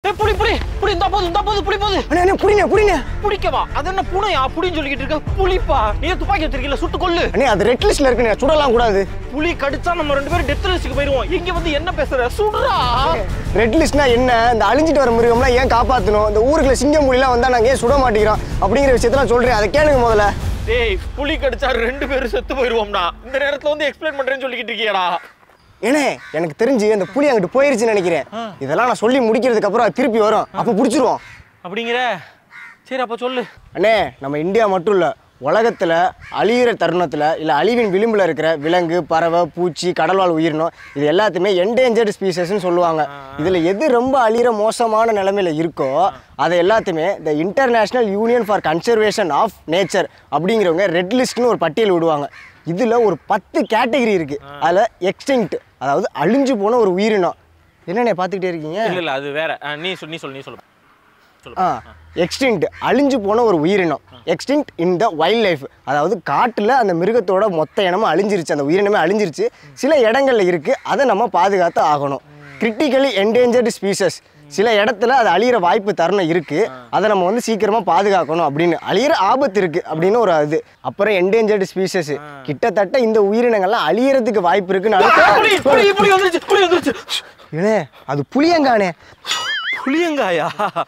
ஏய், புடி புடி புடி இந்த போது இந்த போது புடி போது அண்ணே அண்ணே புரியுங்க புரியுங்க புடிக்கவா அது என்ன பூனையா புடின்னு சொல்லிக்கிட்டு இருக்க புலிப்பா நீ ஏன் துப்பாக்கி வச்சிருக்கீல சுட்டு கொல்லு அண்ணே அது ரெட் லிஸ்ட்ல இருக்குண்ணே சுடலாம் கூடாது புலி கடிச்சா நம்ம ரெண்டு பேரும் டெத் லிஸ்ட்டுக்கு போயிருவோம் இங்க வந்து என்ன பேசுற சுடுறா ரெட் லிஸ்ட்னா என்ன இந்த அழிஞ்சிட்டு வர மிருகம்லாம் ஏன் காப்பாற்றணும் இந்த ஊருக்குள்ள சிங்கம் புலிலாம் வந்தா நாங்கள் ஏன் சுட மாட்டேங்கிறோம் அப்படிங்கிற விஷயத்தெல்லாம் சொல்றேன் அதை கேளுங்க முதல்ல டேய் புலி கடிச்சா ரெண்டு பேரும் செத்து போயிருவோம்டா இந்த நேரத்துல வந்து எக்ஸ்பிளைன் பண்றேன்னு சொல்லிக்கிட்டு இருக்கியடா ஏனே எனக்கு தெரிஞ்சு அந்த புலி அங்கிட்டு போயிருச்சுன்னு நினைக்கிறேன் இதெல்லாம் நான் சொல்லி முடிக்கிறதுக்கு அப்புறம் அது திருப்பி வரும் அப்போ பிடிச்சிருவோம் அப்படிங்கிற சரி அப்ப சொல்லு அண்ணே நம்ம இந்தியா மட்டும் இல்லை உலகத்தில் அழியிற தருணத்தில் இல்லை அழிவின் விளிம்பில் இருக்கிற விலங்கு பறவை பூச்சி கடல்வாழ் உயிரினம் இது எல்லாத்தையுமே என்டேஞ்சர்டு ஸ்பீசஸ்ன்னு சொல்லுவாங்க இதில் எது ரொம்ப அழியிற மோசமான நிலைமையில இருக்கோ அதை எல்லாத்தையுமே இந்த international union for conservation of nature அப்படிங்கிறவங்க ரெட் லிஸ்ட்னு ஒரு பட்டியல் விடுவாங்க இதில் ஒரு பத்து கேட்டகரி இருக்குது அதில் எக்ஸ்டிங்க்ட் அதாவது அழிஞ்சு போன ஒரு உயிரினம் என்னண்ணே பார்த்துக்கிட்டே இருக்கீங்க இல்ல இல்ல அது வேற அஹ், நீ சொல் நீ சொல்லு நீ சொல்லு சொல்லு ஆ எக்ஸ்டிங்க்ட் அழிஞ்சு போன ஒரு உயிரினம் extinct in the wild life அதாவது காட்டில் அந்த மிருகத்தோட மொத்த இனமும் அழிஞ்சிருச்சு அந்த உயிரினமே அழிஞ்சிருச்சு சில இடங்கள்ல இருக்கு அதை நம்ம பாதுகாத்து ஆகணும் கிரிட்டிக்கலி என்டேஞ்சர்டு ஸ்பீசஸ் சில இடத்துல அது அழியிற வாய்ப்பு தருணம் இருக்கு அதை நம்ம வந்து சீக்கிரமா பாதுகாக்கணும் அப்படின்னு அழியிற ஆபத்து இருக்கு அப்படின்னு ஒரு இது அப்புறம் என்டேஞ்சர்டு ஸ்பீசஸ் கிட்டத்தட்ட இந்த உயிரினங்கள்லாம் அழியறதுக்கு வாய்ப்பு புலி இருக்குன்னு புலி புலி வந்துருச்சு புலி வந்துருச்சு ஏனே அது புளியங்கானே புளியங்காயா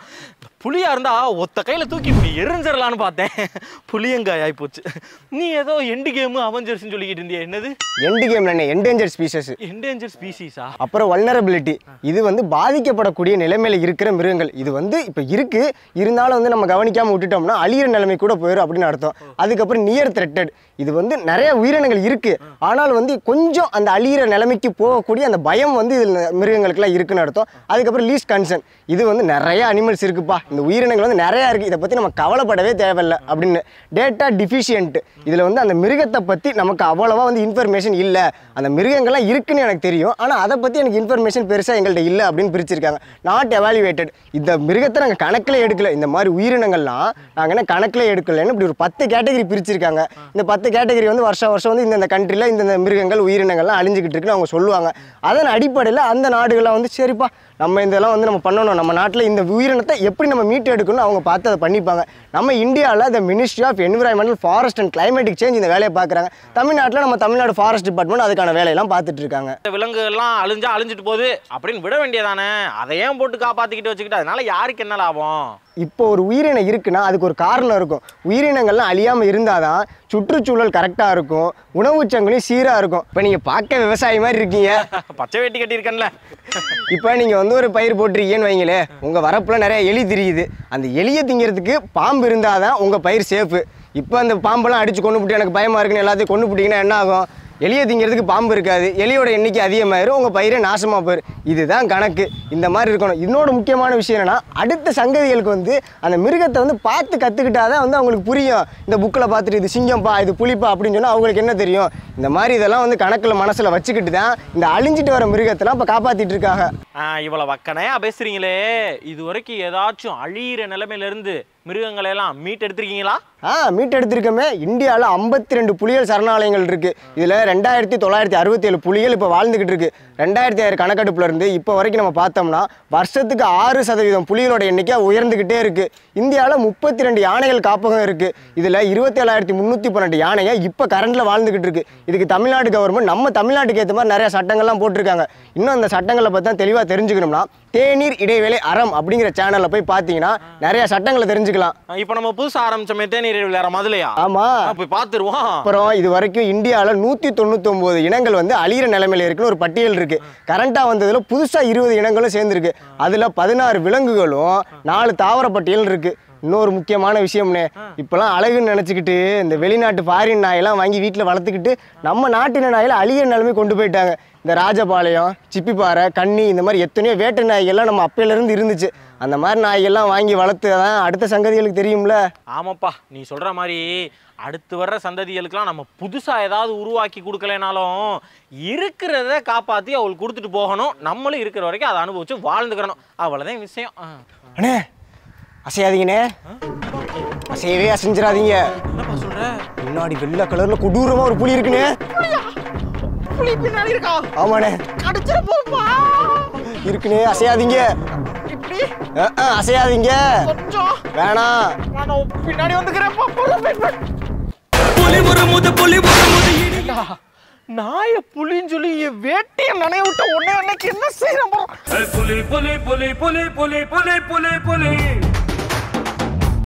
புளியா இருந்தா ஒத்த கையில தூக்கி இப்படி எரிஞ்சிடலான்னு பார்த்தேன் புளியங்காய் ஆயி போச்சு நீ ஏதோ எண்டு கேமு அவஞ்சர்ஸ்னு சொல்லிக்கிட்டு இருந்தியா என்னது எண்டு கேம்ல என்டேஞ்சர்ட் ஸ்பீசஸ் என்டேஞ்சர் ஸ்பீசிஸா அப்புறம் வல்னரபிலிட்டி இது வந்து பாதிக்கப்படக்கூடிய நிலைமையில இருக்கிற மிருகங்கள் இது வந்து இப்போ இருக்கு இருந்தாலும் வந்து நம்ம கவனிக்காம விட்டுட்டோம்னா அழியிற நிலைமை கூட போயிடும் அப்படின்னு அர்த்தம் அதுக்கப்புறம் நியர் த்ரெட்டட் இது வந்து நிறைய உயிரினங்கள் இருக்கு ஆனால் வந்து கொஞ்சம் அந்த அழியிற நிலைமைக்கு போகக்கூடிய அந்த பயம் வந்து இதில் மிருகங்களுக்குலாம் இருக்குன்னு அர்த்தம் அதுக்கப்புறம் லீஸ்ட் கன்சர்ன் இது வந்து நிறைய அனிமல்ஸ் இருக்குப்பா இந்த உயிரினங்கள் வந்து நிறைய இருக்கு இதை பத்தி நம்ம கவலைப்படவே தேவையில்லை அப்படின்னு டேட்டா டிஃபிஷியன்ட் இதுல வந்து அந்த மிருகத்தை பத்தி நமக்கு அவ்வளவா வந்து இன்ஃபர்மேஷன் இல்லை அந்த மிருகங்கள்லாம் இருக்குன்னு எனக்கு தெரியும் ஆனா அதை பத்தி எனக்கு இன்ஃபர்மேஷன் பெருசா எங்கள்கிட்ட இல்லை அப்படின்னு பிரிச்சிருக்காங்க நாட் எவாலுவேட்டட் இந்த மிருகத்தை நாங்க கணக்கில் எடுக்கல இந்த மாதிரி உயிரினங்கள்லாம் நாங்க என்ன கணக்கில் எடுக்கலன்னு இப்படி ஒரு பத்து கேட்டகரி பிரிச்சிருக்காங்க இந்த பத்து கேட்டகரி வந்து வருஷம் வருஷம் வந்து இந்த கண்ட்ரியில் இந்த மிருகங்கள் உயிரினங்கள்லாம் அழிஞ்சுக்கிட்டு இருக்குன்னு அவங்க சொல்லுவாங்க அதன் அடிப்படையில் அந்த நாடுகள்லாம் வந்து சரிப்பா நம்ம இதெல்லாம் வந்து நம்ம பண்ணணும் நம்ம நாட்டில் இந்த உயிரினத்தை எப்படி நம்ம மீட்டு எடுக்கணும்னு அவங்க பார்த்து அதை பண்ணிப்பாங்க நம்ம இந்தியாவில் இந்த ministry of environmental forest and climatic change இந்த வேலையை பார்க்குறாங்க தமிழ்நாட்டில் நம்ம தமிழ்நாடு ஃபாரஸ்ட் டிபார்ட்மெண்ட் அதுக்கான வேலையெல்லாம் பார்த்துட்டு இருக்காங்க இந்த விலங்கு எல்லாம் அழிஞ்சா அழிஞ்சிட்டு போகுது அப்படின்னு விட வேண்டியதானே அதை ஏன் போட்டு காப்பாத்திக்கிட்டு வச்சுக்கிட்டு அதனால யாருக்கு என்ன லாபம் இப்போ ஒரு உயிரினம் இருக்குன்னா அதுக்கு ஒரு காரணம் இருக்கும் உயிரினங்கள்லாம் அழியாமல் இருந்தால் தான் சுற்றுச்சூழல் கரெக்டாக இருக்கும் உணவுச் சங்கிலியும் சீராக இருக்கும் இப்போ நீங்கள் பார்க்க விவசாயி மாதிரி இருக்கீங்க பச்சை வேட்டி கட்டியிருக்கேன்ல இப்போ நீங்கள் வந்து ஒரு பயிர் போட்டிருக்கீங்கன்னு வைங்களே உங்கள் வரப்புல நிறைய எலி திரியுது அந்த எலியை திங்கிறதுக்கு பாம்பு இருந்தால் தான் உங்கள் பயிர் சேஃபு இப்போ அந்த பாம்பெல்லாம் அடித்து கொண்டு போட்டு எனக்கு பயமாக இருக்குன்னு எல்லாத்தையும் கொண்டு போட்டிங்கன்னா என்ன ஆகும் எலியை திங்கிறதுக்கு பாம்பு இருக்காது எலியோட எண்ணிக்கை அதிகமாயிரும் உங்கள் பயிரே நாசமாக போயிடும் இதுதான் கணக்கு இந்த மாதிரி இருக்கணும் இன்னொரு முக்கியமான விஷயம் என்னன்னா அடுத்த சங்கதிகளுக்கு வந்து அந்த மிருகத்தை வந்து பார்த்து கற்றுக்கிட்டாதான் வந்து அவங்களுக்கு புரியும் இந்த புக்கில் பார்த்துட்டு இது சிங்கம்பா இது புலிப்பா அப்படின்னு சொன்னால் அவங்களுக்கு என்ன தெரியும் இந்த மாதிரி இதெல்லாம் வந்து கணக்கில் மனசில் வச்சுக்கிட்டு தான் இந்த அழிஞ்சிட்டு வர மிருகத்தெல்லாம் இப்போ காப்பாற்றிட்டு இருக்காங்க ஆ, இவ்வளவு வக்கனையா பேசுறீங்களே இது வரைக்கும் ஏதாச்சும் அழியிற நிலைமையில இருந்து மிருகங்களை எல்லாம் மீட் எடுத்திருக்கீங்களா ஆ மீட் எடுத்திருக்கோமே இந்தியாவில் ஐம்பத்தி ரெண்டு புலிகள் சரணாலயங்கள் இருக்கு இதில் ரெண்டாயிரத்தி தொள்ளாயிரத்தி அறுபத்தி ஏழு புலிகள் இப்போ வாழ்ந்துகிட்டு இருக்கு ரெண்டாயிரத்தி ஆயிரம் கணக்கெடுப்புல இருந்து இப்போ வரைக்கும் நம்ம பார்த்தோம்னா வருஷத்துக்கு ஆறு சதவீதம் புலிகளோட எண்ணிக்கை உயர்ந்துகிட்டே இருக்கு இந்தியாவில் முப்பத்தி ரெண்டு யானைகள் காப்பகம் இருக்கு இதில் இருபத்தி ஏழாயிரத்தி முந்நூற்றி பன்னெண்டு யானைங்க இப்போ கரண்ட்ல வாழ்ந்துகிட்டு இருக்கு இதுக்கு தமிழ்நாடு கவர்மெண்ட் நம்ம தமிழ்நாட்டுக்கு ஏற்ற மாதிரி நிறைய சட்டங்கள்லாம் போட்டிருக்காங்க இன்னும் அந்த சட்டங்களை பற்றி தான் தெளிவாக தெரிஞ்சுக்கணும்னா தேநீர் இடைவேளை அறம் அப்படிங்கிற சேனலில் போய் பார்த்தீங்கன்னா நிறைய சட்டங்களை தெரிஞ்சுக்கலாம் ஆ, இப்போ நம்ம புதுசா ஆரம்பிச்ச தேநீர் விளையாட முதலையா ஆமா ஆ, போய் பார்த்துருவோம் அப்புறம் இது வரைக்கும் இந்தியாவில் நூற்றி தொண்ணூத்தொம்பது இனங்கள் வந்து அழியிற நிலைமையில இருக்குன்னு ஒரு பட்டியல் இருக்கு கரண்டாக வந்ததுல புதுசாக இருபது இனங்களும் சேர்ந்துருக்கு அதில் பதினாறு விலங்குகளும் நாலு தாவர பட்டியல் இருக்கு இன்னொரு முக்கியமான விஷயம்னே இப்போலாம் அழகுன்னு நினச்சிக்கிட்டு இந்த வெளிநாட்டு ஃபாரின் நாயெல்லாம் வாங்கி வீட்டில் வளர்த்துக்கிட்டு நம்ம நாட்டின நாயில அழியிற நிலைமை கொண்டு போயிட்டாங்க இந்த ராஜபாளையம் சிப்பிப்பாறை கன்னி இந்த மாதிரி எத்தனையோ வேட்டை நாய்கள்லாம் நம்ம அப்பையிலேருந்து இருந்துச்சு அந்த மாதிரி நாய்கள்லாம் வாங்கி வளர்த்து தான் அடுத்த சங்கதிகளுக்கு தெரியும்ல ஆமாப்பா நீ சொல்ற மாதிரி அடுத்து வர்ற சந்ததிகளுக்கெல்லாம் நம்ம புதுசா ஏதாவது உருவாக்கி கொடுக்கலைனாலும் இருக்கிறத காப்பாத்தி அவங்களுக்கு கொடுத்துட்டு போகணும் நம்மளும் இருக்கிற வரைக்கும் அதை அனுபவிச்சு வாழ்ந்துக்கிறணும் அவ்வளவுதான் விஷயம் ஆ. அண்ணே அசையாதீங்கண்ணே அசையவே அசைஞ்சிடாதீங்க என்னப்பா சொல்ற முன்னாடி வெள்ளை கலர்ல கொடூரமா ஒரு புலி இருக்குண்ணே புலி பின்னாடி இருக்கா ஆமாண்ணே கடிச்சிட போப்பா இருக்குண்ணே அசையாதீங்க அப்படி அஹ், அஹ், அசையாதீங்க கொஞ்சம் வேணாம் நான் பின்னாடி வந்துக்கிறேன் பா, போலாம், wait, wait. ஏண்டா, நாய புலின்னு சொல்லி என் வேட்டியை நனைய விட்ட உடனே அன்னைக்கு என்ன செய்யறோம் புலி புலி புலி புலி புலி புலி புலி புலி